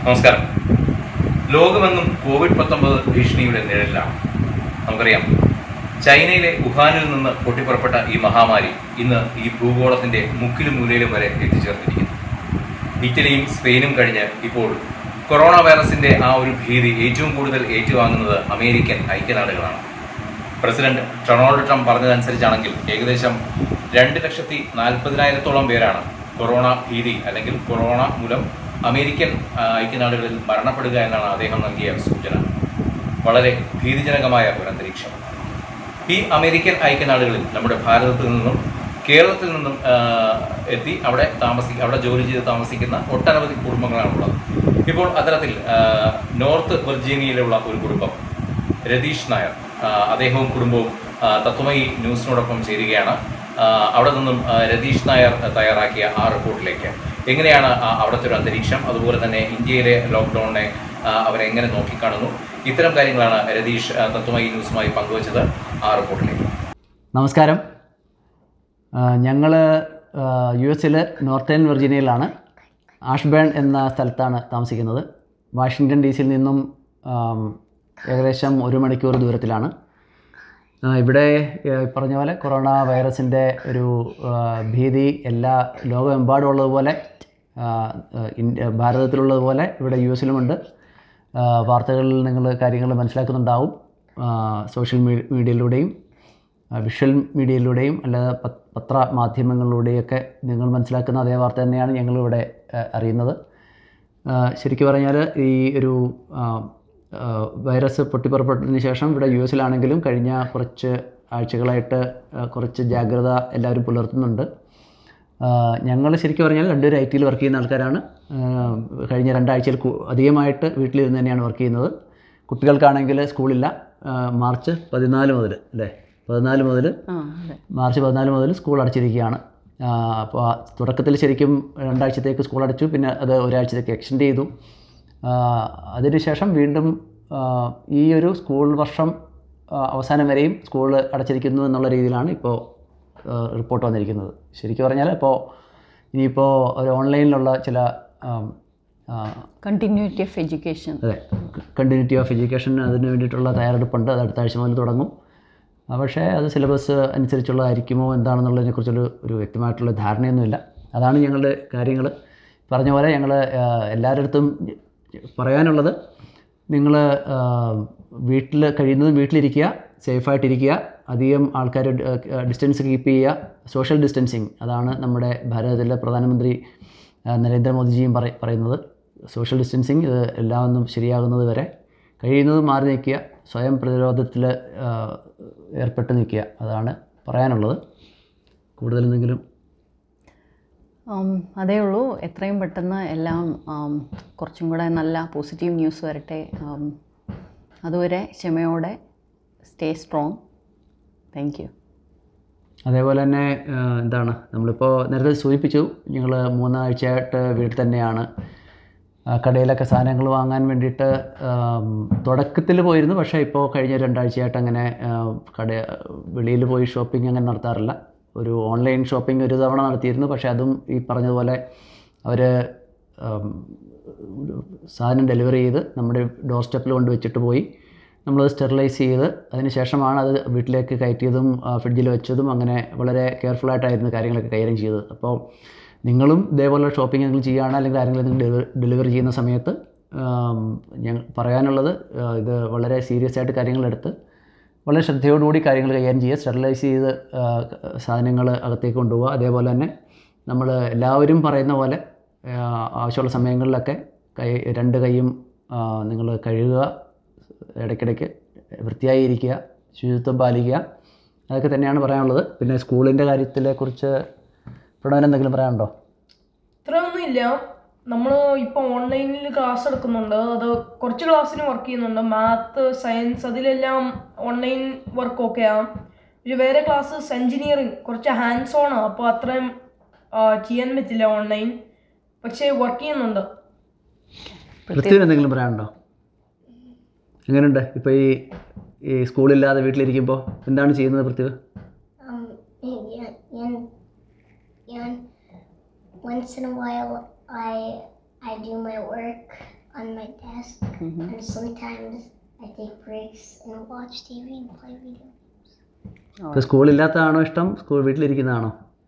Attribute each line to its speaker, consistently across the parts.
Speaker 1: നമസ്കാരം ലോകമെന്നും കോവിഡ് പത്തൊമ്പത് ഭീഷണിയുടെ നിഴലിലാണ് നമുക്കറിയാം ചൈനയിലെ വുഹാനിൽ നിന്ന് പൊട്ടിപ്പുറപ്പെട്ട ഈ മഹാമാരി ഇന്ന് ഈ ഭൂഗോളത്തിന്റെ മുക്കിലും മൂലയിലും വരെ എത്തിച്ചേർന്നിരിക്കുന്നു ഇറ്റലിയും സ്പെയിനും കഴിഞ്ഞ് ഇപ്പോൾ കൊറോണ വൈറസിന്റെ ആ ഒരു ഭീതി ഏറ്റവും കൂടുതൽ ഏറ്റുവാങ്ങുന്നത് അമേരിക്കൻ ഐക്യനാടുകളാണ് പ്രസിഡന്റ് ഡൊണാൾഡ് ട്രംപ് പറഞ്ഞതനുസരിച്ചാണെങ്കിൽ ഏകദേശം രണ്ട് ലക്ഷത്തി നാൽപ്പതിനായിരത്തോളം പേരാണ് കൊറോണ ഭീതി അല്ലെങ്കിൽ കൊറോണ മൂലം അമേരിക്കൻ ആ, ഐക്യനാടുകളിൽ മരണപ്പെടുക എന്നാണ് അദ്ദേഹം നൽകിയ സൂചന വളരെ ഭീതിജനകമായ ഒരു അന്തരീക്ഷം ഈ അമേരിക്കൻ ഐക്യനാടുകളിൽ നമ്മുടെ ഭാരതത്തിൽ നിന്നും കേരളത്തിൽ നിന്നും ആ, എത്തി അവിടെ താമസി അവിടെ ജോലി ചെയ്ത് താമസിക്കുന്ന ഒട്ടനവധി കുടുംബങ്ങളാണുള്ളത് ഇപ്പോൾ അത്തരത്തിൽ ആ, നോർത്ത് വെർജീനിയയിലുള്ള ഒരു കുടുംബം രതീഷ് നായർ ആ, അദ്ദേഹവും കുടുംബവും ആ, തത്വമയി ന്യൂസിനോടൊപ്പം ചേരുകയാണ് ആ, അവിടെ നിന്നും ആ, രതീഷ് നായർ തയ്യാറാക്കിയ ആ റിപ്പോർട്ടിലേക്ക് എങ്ങനെയാണ് ആ അവിടുത്തെ ഒരു അന്തരീക്ഷം അതുപോലെ തന്നെ ഇന്ത്യയിലെ ലോക്ക്ഡൌണിനെ ആ, അവരെങ്ങനെ നോക്കിക്കാണുന്നു ഇത്തരം കാര്യങ്ങളാണ് രതീഷ് ആ, തത്വമയി ന്യൂസുമായി പങ്കുവച്ചത് ആ റിപ്പോർട്ടിലേക്ക്
Speaker 2: നമസ്കാരം ഞങ്ങൾ യു എസിൽ നോർത്തേൺ വെർജീനിയയിലാണ് ആഷ്ബേൺ എന്ന സ്ഥലത്താണ് താമസിക്കുന്നത് വാഷിങ്ടൺ ഡി സിയിൽ നിന്നും ആം, ഏകദേശം ഒരു മണിക്കൂർ ദൂരത്തിലാണ് ആ, ഇവിടെ ഏ, പറഞ്ഞ പോലെ കൊറോണ വൈറസിൻ്റെ ഒരു ആ, ഭീതി എല്ലാ ലോകമെമ്പാടും ഉള്ളതുപോലെ ആ, ഇന്ത്യ ഭാരതത്തിലുള്ളതുപോലെ ഇവിടെ യു എസിലുമുണ്ട് ആ, വാർത്തകളിൽ നിങ്ങൾ കാര്യങ്ങൾ മനസ്സിലാക്കുന്നുണ്ടാവും ആ, സോഷ്യൽ മീ- മീഡിയയിലൂടെയും ആ, വിഷ്വൽ മീഡിയയിലൂടെയും അല്ലാതെ പ- പത്ര മാധ്യമങ്ങളിലൂടെയൊക്കെ നിങ്ങൾ മനസ്സിലാക്കുന്ന അതേ വാർത്ത തന്നെയാണ് ഞങ്ങളിവിടെ ആ, അറിയുന്നത് ആ, ശരിക്കും പറഞ്ഞാൽ ഈ ഒരു ആ, ആ, വൈറസ് പൊട്ടിപ്പുറപ്പെട്ടതിന് ശേഷം ഇവിടെ യു എസിലാണെങ്കിലും കഴിഞ്ഞ കുറച്ച് ആഴ്ചകളായിട്ട് ആ, കുറച്ച് ജാഗ്രത എല്ലാവരും പുലർത്തുന്നുണ്ട് ഞങ്ങൾ ശരിക്കും പറഞ്ഞാൽ രണ്ടുപേരും ഐ ടിയിൽ വർക്ക് ചെയ്യുന്ന ആൾക്കാരാണ് ആ, കഴിഞ്ഞ രണ്ടാഴ്ചയിൽ കു- അധികമായിട്ട് വീട്ടിലിരുന്ന് തന്നെയാണ് വർക്ക് ചെയ്യുന്നത് കുട്ടികൾക്കാണെങ്കിൽ സ്കൂളില്ല ആ, മാർച്ച് പതിനാല് മുതൽ അല്ലേ പതിനാല് മുതൽ
Speaker 3: ആ അതെ
Speaker 2: മാർച്ച് പതിനാല് മുതൽ സ്കൂൾ അടച്ചിരിക്കുകയാണ് ആ, അപ്പോൾ ആ തുടക്കത്തിൽ ശരിക്കും രണ്ടാഴ്ചത്തേക്ക് സ്കൂൾ അടച്ചു പിന്നെ അത് ഒരാഴ്ചത്തേക്ക് എക്സ്റ്റെൻഡ് ചെയ്തു ആ, അതിനുശേഷം വീണ്ടും ആ, ഈ ഒരു സ്കൂൾ വർഷം ആ, അവസാനം വരെയും സ്കൂൾ അടച്ചിരിക്കുന്നു എന്നുള്ള രീതിയിലാണ് ഇപ്പോൾ റിപ്പോർട്ട് വന്നിരിക്കുന്നത് ശരിക്കും പറഞ്ഞാൽ ഇപ്പോൾ ഇനിയിപ്പോൾ ഒരു ഓൺലൈനിലുള്ള ചില ആം, ആ,
Speaker 3: കണ്ടിന്യൂറ്റി ഓഫ് എഡ്യൂക്കേഷൻ
Speaker 2: അതെ കണ്ടിന്യൂറ്റി ഓഫ് എഡ്യൂക്കേഷൻ അതിന് വേണ്ടിയിട്ടുള്ള തയ്യാറെടുപ്പുണ്ട് അത് അടുത്ത ആഴ്ച മുതൽ തുടങ്ങും ആ, പക്ഷേ അത് സിലബസ് അനുസരിച്ചുള്ളതായിരിക്കുമോ എന്താണെന്നുള്ളതിനെക്കുറിച്ചൊരു ഒരു വ്യക്തമായിട്ടുള്ള ധാരണയൊന്നുമില്ല അതാണ് ഞങ്ങളുടെ കാര്യങ്ങൾ പറഞ്ഞ പോലെ ഞങ്ങൾ എല്ലാവരുടെ അടുത്തും പറയാനുള്ളത് നിങ്ങൾ വീട്ടിൽ കഴിയുന്നതും വീട്ടിലിരിക്കുക സേഫായിട്ടിരിക്കുക അധികം ആൾക്കാർ ഡിസ്റ്റൻസ് കീപ്പ് ചെയ്യുക സോഷ്യൽ ഡിസ്റ്റൻസിങ് അതാണ് നമ്മുടെ ഭാരതത്തിലെ പ്രധാനമന്ത്രി ആ, നരേന്ദ്രമോദിജിയും പറ പറയുന്നത് സോഷ്യൽ ഡിസ്റ്റൻസിങ് ഇത് എല്ലാം ഒന്നും ശരിയാകുന്നത് വരെ കഴിയുന്നതും മാറി നിൽക്കുക സ്വയം പ്രതിരോധത്തിൽ ഏർപ്പെട്ട് നിൽക്കുക അതാണ് പറയാനുള്ളത് കൂടുതൽ എന്തെങ്കിലും
Speaker 3: അതേ ഉള്ളൂ എത്രയും പെട്ടെന്ന് എല്ലാം ആം, കുറച്ചും കൂടെ നല്ല പോസിറ്റീവ് ന്യൂസ് വരട്ടെ ആം, അതുവരെ ക്ഷമയോടെ സ്റ്റേ സ്ട്രോങ് താങ്ക് യു
Speaker 2: അതേപോലെ തന്നെ ആ, എന്താണ് നമ്മളിപ്പോൾ നേരത്തെ സൂചിപ്പിച്ചു ഞങ്ങൾ മൂന്നാഴ്ചയായിട്ട് വീട്ടിൽ തന്നെയാണ് ആ, കടയിലൊക്കെ സാധനങ്ങൾ വാങ്ങാൻ വേണ്ടിയിട്ട് തുടക്കത്തിൽ പോയിരുന്നു പക്ഷേ ഇപ്പോൾ കഴിഞ്ഞ രണ്ടാഴ്ചയായിട്ട് അങ്ങനെ ആ, കട വെളിയിൽ പോയി ഷോപ്പിംഗ് അങ്ങനെ നടത്താറില്ല ഒരു ഓൺലൈൻ ഷോപ്പിംഗ് ഒരു തവണ നടത്തിയിരുന്നു പക്ഷേ അതും ഈ പറഞ്ഞതുപോലെ അവർ സാധനം ഡെലിവറി ചെയ്ത് നമ്മുടെ ഡോർ സ്റ്റെപ്പിൽ കൊണ്ട് വെച്ചിട്ട് പോയി നമ്മളത് സ്റ്റെറിലൈസ് ചെയ്ത് അതിന് ശേഷമാണ് അത് വീട്ടിലേക്ക് കയറ്റിയതും ഫ്രിഡ്ജിൽ വെച്ചതും അങ്ങനെ വളരെ കെയർഫുള്ളായിട്ടായിരുന്നു കാര്യങ്ങളൊക്കെ കൈകാര്യം ചെയ്തത് അപ്പോൾ നിങ്ങളും ഇതേപോലെ ഷോപ്പിംഗ് എന്തെങ്കിലും ചെയ്യുകയാണ് അല്ലെങ്കിൽ ആരെങ്കിലും എന്തെങ്കിലും ഡെലിവറി ചെയ്യുന്ന സമയത്ത് ഞാൻ പറയാനുള്ളത് ആ, ഇത് വളരെ സീരിയസ് ആയിട്ട് കാര്യങ്ങളെടുത്ത് വളരെ ശ്രദ്ധയോടുകൂടി കാര്യങ്ങൾ കൈകാര്യം ചെയ്യുക സ്റ്റെറിലൈസ് ചെയ്ത് സാധനങ്ങൾ അകത്തേക്ക് കൊണ്ടുപോകുക അതേപോലെ തന്നെ നമ്മൾ എല്ലാവരും പറയുന്ന പോലെ ആ, ആവശ്യമുള്ള സമയങ്ങളിലൊക്കെ കൈ രണ്ട് കൈയും നിങ്ങൾ കഴുകുക ഇടയ്ക്കിടയ്ക്ക് വൃത്തിയായി ഇരിക്കുക ശുചിത്വം പാലിക്കുക അതൊക്കെ തന്നെയാണ് പറയാനുള്ളത് പിന്നെ സ്കൂളിൻ്റെ കാര്യത്തിലെ കുറിച്ച് പ്രണവൻ എന്തെങ്കിലും പറയാനുണ്ടോ
Speaker 4: ഇത്രയൊന്നും ഇല്ല നമ്മൾ ഇപ്പോൾ ഓൺലൈനിൽ ക്ലാസ് എടുക്കുന്നുണ്ട് അത് കുറച്ച് ക്ലാസ്സിന് വർക്ക് ചെയ്യുന്നുണ്ട് മാത്ത് സയൻസ് അതിലെല്ലാം ഓൺലൈൻ വർക്ക് ഒക്കെയാണ് ഒരു വേറെ ക്ലാസ്സസ് എഞ്ചിനീയറിങ് കുറച്ച് ഹാൻഡ്സ് ഓൺ ആണ് അപ്പോൾ അത്രയും ആ, ചെയ്യാൻ പറ്റില്ല ഓൺലൈൻ പക്ഷേ വർക്ക് ചെയ്യുന്നുണ്ട്
Speaker 2: പൃഥ്വിന് എന്തെങ്കിലും പറയാനുണ്ടോ എങ്ങനെയുണ്ട് ഇപ്പോൾ ഈ ഈ സ്കൂളില്ലാതെ വീട്ടിലിരിക്കുമ്പോൾ എന്താണ് ചെയ്യുന്നത് Prithvi
Speaker 5: Um, yeah, and, and once in a while I I do my work. on my desk, and sometimes I take breaks and watch TV and play video.
Speaker 2: ഇപ്പോൾ സ്കൂളില്ലാത്തതാണോ ഇഷ്ടം സ്കൂൾ വീട്ടിലിരിക്കുന്നതാണോ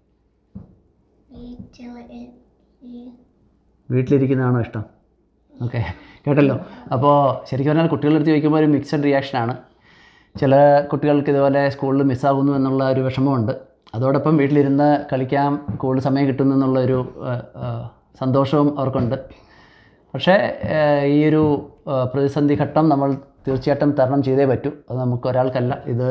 Speaker 5: Me till it, it
Speaker 2: വീട്ടിലിരിക്കുന്നതാണോ ഇഷ്ടം okay കേട്ടല്ലോ അപ്പോൾ ശരിക്കും പറഞ്ഞാൽ കുട്ടികളുടെ അടുത്ത് ചോദിക്കുമ്പോൾ ഒരു മിക്സഡ് റിയാക്ഷനാണ് ചില കുട്ടികൾക്ക് ഇതുപോലെ സ്കൂളിൽ മിസ്സാകുന്നു എന്നുള്ള ഒരു വിഷമമുണ്ട് അതോടൊപ്പം വീട്ടിലിരുന്ന് കളിക്കാൻ കൂടുതൽ സമയം കിട്ടുന്നു എന്നുള്ള ഒരു ആ, ആ, സന്തോഷവും അവർക്കുണ്ട് പക്ഷേ ആ, ഈ ഒരു ആ, പ്രതിസന്ധി ഘട്ടം നമ്മൾ തീർച്ചയായിട്ടും തരണം ചെയ്തേ പറ്റൂ അത് നമുക്ക് ഒരാൾക്കല്ല ഇത്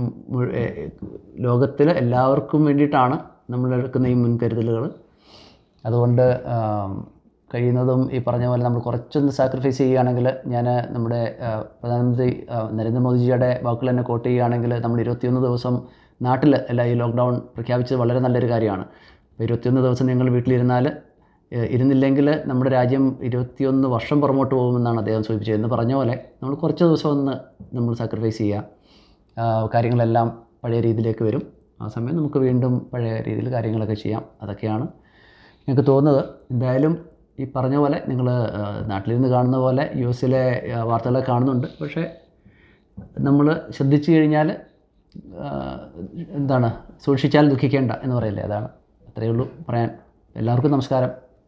Speaker 2: ലോകത്തിൽ എല്ലാവർക്കും വേണ്ടിയിട്ടാണ് നമ്മൾ എടുക്കുന്ന ഈ മുൻകരുതലുകൾ അതുകൊണ്ട് ആം, കഴിയുന്നതും ഈ പറഞ്ഞ പോലെ നമ്മൾ കുറച്ചൊന്ന് സാക്രിഫൈസ് ചെയ്യുകയാണെങ്കിൽ ഞാൻ നമ്മുടെ ആ, പ്രധാനമന്ത്രി ആ, നരേന്ദ്രമോദിജിയുടെ വാക്കുകൾ തന്നെ കോട്ട് ചെയ്യുകയാണെങ്കിൽ നമ്മൾ ഇരുപത്തിയൊന്ന് ദിവസം നാട്ടിൽ അല്ല ഈ ലോക്ക്ഡൗൺ പ്രഖ്യാപിച്ചത് വളരെ നല്ലൊരു കാര്യമാണ് അപ്പോൾ ഇരുപത്തിയൊന്ന് ദിവസം നിങ്ങൾ വീട്ടിലിരുന്നാൽ ഏഹ്, ഇരുന്നില്ലെങ്കിൽ നമ്മുടെ രാജ്യം ഇരുപത്തിയൊന്ന് വർഷം പുറമോട്ട് പോകുമെന്നാണ് അദ്ദേഹം സൂചിപ്പിച്ചത് എന്ന് പറഞ്ഞ പോലെ നമ്മൾ കുറച്ച് ദിവസം ഒന്ന് നമ്മൾ സാക്രിഫൈസ് ചെയ്യുക ആ, കാര്യങ്ങളെല്ലാം പഴയ രീതിയിലേക്ക് വരും ആ സമയം നമുക്ക് വീണ്ടും പഴയ രീതിയിൽ കാര്യങ്ങളൊക്കെ ചെയ്യാം അതൊക്കെയാണ് എനിക്ക് തോന്നുന്നത് എന്തായാലും ഈ പറഞ്ഞ പോലെ നിങ്ങൾ നാട്ടിലിരുന്ന് കാണുന്ന പോലെ യു എസിലെ ആ, വാർത്തകളൊക്കെ കാണുന്നുണ്ട് പക്ഷേ നമ്മൾ ശ്രദ്ധിച്ചു കഴിഞ്ഞാൽ ആ, എന്താണ് സൂക്ഷിച്ചാൽ ദുഃഖിക്കേണ്ട എന്ന് പറയില്ലേ അതാണ് അത്രയേ ഉള്ളൂ പറയാൻ എല്ലാവർക്കും നമസ്കാരം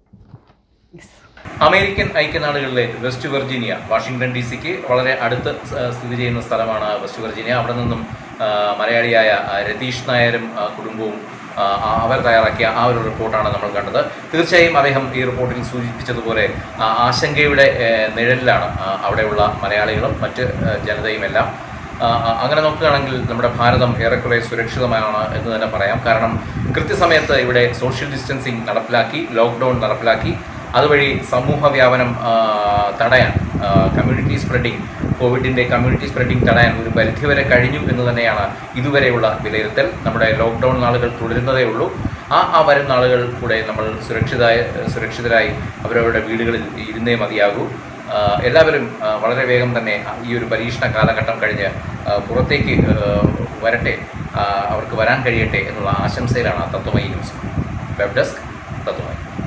Speaker 1: അമേരിക്കൻ ഐക്യനാടുകളിലെ വെസ്റ്റ് വെർജീനിയ വാഷിംഗ്ടൺ ഡി സിക്ക് വളരെ അടുത്ത് സ- സ്ഥിതി ചെയ്യുന്ന സ്ഥലമാണ് വെസ്റ്റ് വെർജീനിയ അവിടെ നിന്നും ആ, മലയാളിയായ ആ, രതീഷ് നായരും ആ, കുടുംബവും ആ, ആ, അവർ തയ്യാറാക്കിയ ആ ഒരു റിപ്പോർട്ടാണ് നമ്മൾ കണ്ടത് തീർച്ചയായും അദ്ദേഹം ഈ റിപ്പോർട്ടിൽ സൂചിപ്പിച്ചതുപോലെ ആ, ആശങ്കയുടെ ഏ, നിഴലിലാണ് ആ, അവിടെയുള്ള മലയാളികളും മറ്റ് ഏ, ജനതയുമെല്ലാം ആ, ആ, അങ്ങനെ നോക്കുകയാണെങ്കിൽ നമ്മുടെ ഭാരതം ഏറെക്കുറെ സുരക്ഷിതമാണ് എന്ന് തന്നെ പറയാം കാരണം കൃത്യസമയത്ത് ഇവിടെ സോഷ്യൽ ഡിസ്റ്റൻസിങ് നടപ്പിലാക്കി ലോക്ക്ഡൗൺ നടപ്പിലാക്കി അതുവഴി സമൂഹ വ്യാപനം ആ, തടയാൻ കമ്മ്യൂണിറ്റി സ്പ്രെഡിങ് കോവിഡിൻ്റെ കമ്മ്യൂണിറ്റി സ്പ്രെഡിങ് തടയാൻ ഒരു പരിധിവരെ കഴിഞ്ഞു എന്ന് തന്നെയാണ് ഇതുവരെയുള്ള വിലയിരുത്തൽ നമ്മുടെ ലോക്ക്ഡൗൺ നാളുകൾ തുടരുന്നതേ ഉള്ളൂ ആ ആ വരും നാളുകൾ കൂടെ നമ്മൾ സുരക്ഷിതായ സുരക്ഷിതരായി അവരവരുടെ വീടുകളിൽ ഇരുന്നേ മതിയാകൂ ആ, എല്ലാവരും ആ, വളരെ വേഗം തന്നെ ഈ ഒരു പരീക്ഷണ കാലഘട്ടം കഴിഞ്ഞ് ആ, പുറത്തേക്ക് ആ, വരട്ടെ ആ, അവർക്ക് വരാൻ കഴിയട്ടെ എന്നുള്ള ആശംസയിലാണ് Tatwamayi news web desk Tatwamayi